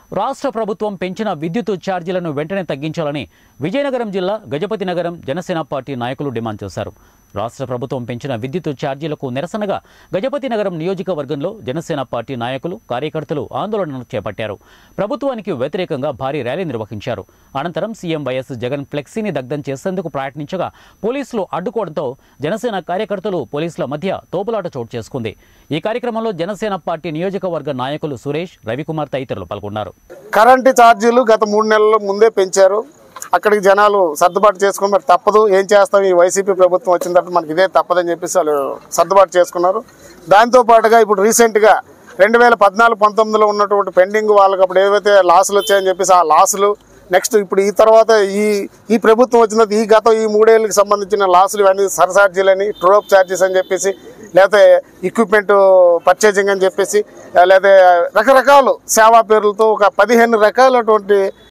రాష్ట్ర ప్రభుత్వం పెంచిన విద్యుత్ ఛార్జీలను వెంటనే తగ్గించాలని విజయనగరం జిల్లా గజపతి నగరం జనసేన పార్టీ నాయకులు డిమాండ్ చేశారు రాష్ట్ర ప్రభుత్వం పెంచిన విద్యుత్ ఛార్జీలకు నిరసనగా గజపతి నగరం నియోజకవర్గంలో జనసేన పార్టీ నాయకులు కార్యకర్తలు ఆందోళనలు చేపట్టారు ప్రభుత్వానికి వ్యతిరేకంగా భారీ ర్యాలీ నిర్వహించారు అనంతరం సీఎం వైఎస్ జగన్ ఫ్లెక్సీని దగ్ధం చేసేందుకు ప్రయత్నించగా పోలీసులు అడ్డుకోవడంతో జనసేన కార్యకర్తలు పోలీసుల మధ్య తోపులాట చోటు చేసుకుంది ఈ కార్యక్రమంలో జనసేన పార్టీ నియోజకవర్గ నాయకులు సురేష్ రవికుమార్ తదితరులు పాల్గొన్నారు కరెంటు ఛార్జీలు గత మూడు నెలల ముందే పెంచారు అక్కడికి జనాలు సర్దుబాటు చేసుకుని మరి తప్పదు ఏం చేస్తాం ఈ వైసీపీ ప్రభుత్వం వచ్చిన తర్వాత మనకి ఇదే తప్పదని చెప్పేసి వాళ్ళు సర్దుబాటు చేసుకున్నారు దాంతో పాటుగా ఇప్పుడు రీసెంట్గా రెండు వేల పద్నాలుగు పంతొమ్మిదిలో ఉన్నటువంటి పెండింగ్ వాళ్ళకి అప్పుడు ఏవైతే లాసులు వచ్చాయని చెప్పేసి ఆ లాసులు నెక్స్ట్ ఇప్పుడు ఈ తర్వాత ఈ ఈ ప్రభుత్వం వచ్చిన తర్వాత ఈ గత ఈ మూడేళ్ళకి సంబంధించిన లాసులు ఇవన్నీ సరసార్జీలని ట్రోప్ ఛార్జెస్ అని చెప్పేసి లేకపోతే ఎక్విప్మెంట్ పర్చేజింగ్ అని చెప్పేసి లేదా రకరకాలు సేవా పేర్లతో ఒక పదిహేను రకాలటువంటి